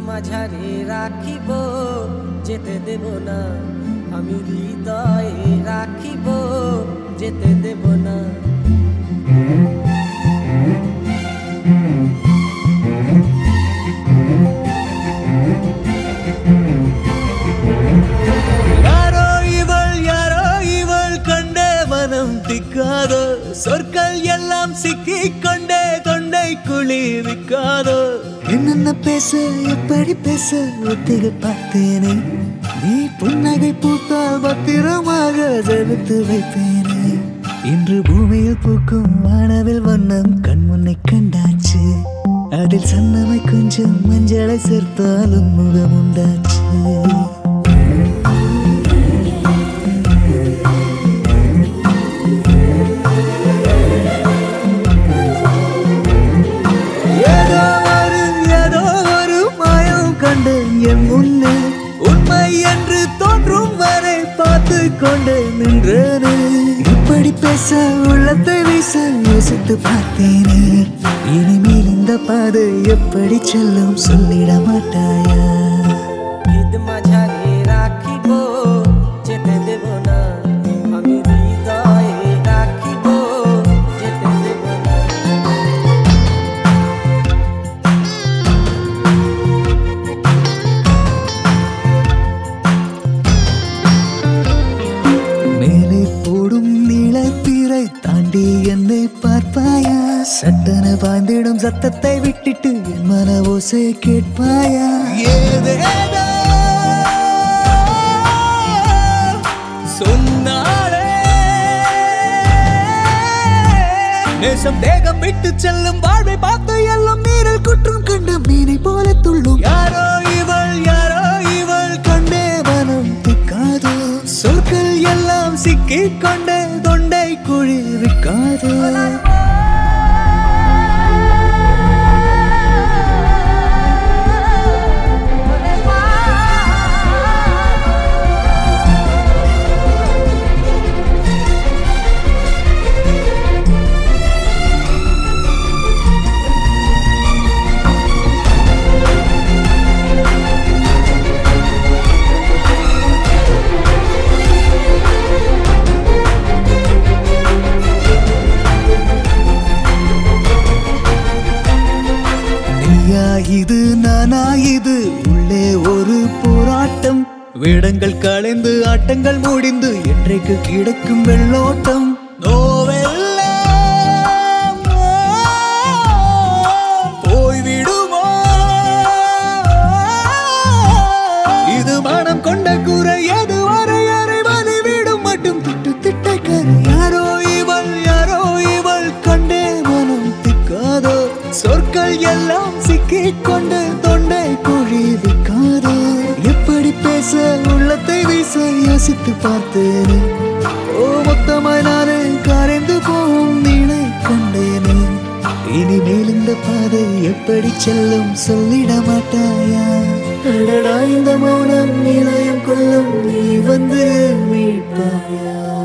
মাঝারে রাখিব যেতে দেব না আমি হৃদয়ে রাখিব যেতে দেব না யாரோ இவள் யாரோ இவள் கண்டே மனம் திக்காதோ சொற்கள் எல்லாம் சிக்கிக் கொண்டே தொண்டை குளிர்விக்காதோ என்னென்ன பேச எப்படி பேச ஒத்திக பார்த்தேனே நீ புன்னகை பூத்தால் பத்திரமாக செலுத்து வைப்பேனே இன்று பூமியில் பூக்கும் வானவில் வண்ணம் கண்முன்னை கண்டாச்சு அதில் சன்னமை கொஞ்சம் மஞ்சளை சேர்த்தாலும் முகம் உண்டாச்சு ஏதோ ஒரு ஏதோ ஒரு மாயம் கண்டு என் முன்னே உண்மை என்று தோன்றும் வரை பார்த்து கொண்டு நின்றேனே இப்படி பேச உள்ளத்தை வீச யோசித்து பார்த்தேனே இனிமேல் இந்த பாதை எப்படி செல்லும் சொல்லிட மாட்டாயா হৃদ মাঝারে রাখিব যেতে দেব না আমি হৃদয়ে রাখিব যেতে দেব না மேலே போடும் நீளப்பீரை தாண்டி என்னை பார்ப்பாயா சட்டன பாய்ந்திடும் சத்தத்தை விட்டுட்டு என் மன ஓசை கேட்பாயா ஏதேதோ சொன்னாலே நேசம் தேகம் விட்டு செல்லும் வாழ்வை பார்த்து எல்லாம் நீரில் குற்றம் கண்ட மீனை போல துள்ளும் யாரோ இவள் யாரோ இவள் கண்டே மனம் திக்காதோ சொற்கள் எல்லாம் சிக்கிக் கொண்டே தொண்டை குழிவிக்காதோ நீயா இது நானா இது உள்ளே ஒரு போராட்டம் வேடங்கள் களைந்து ஆட்டங்கள் முடிந்து என்றைக்கு கிடைக்கும் வெள்ளோட்டம் நோவெல்லாம் போய்விடுமோ இது மனம் கொண்ட குறை எது வரை அறிவதை விடும் மட்டும் திட்டு திட்டக்கரை யாரோ இவள் யாரோ இவள் கண்டே மனம் திக்காதோ சொற்கள் எல்லாம் சிக்கிக் கொண்டு தொண்டை குழிவிக்காதோ எப்படி பேச உள்ளத்தை வீச யோசித்து பார்த்தேனே ஓ மொத்தமாய் நானே கரைந்து போகும் நீளை கண்டேனே இனிமேல் இந்த பாதை எப்படி செல்லும் சொல்லிட மாட்டாயா அடடா இந்த மௌனம் நிலையம் கொள்ளும் நீ வந்து மீட்பாயா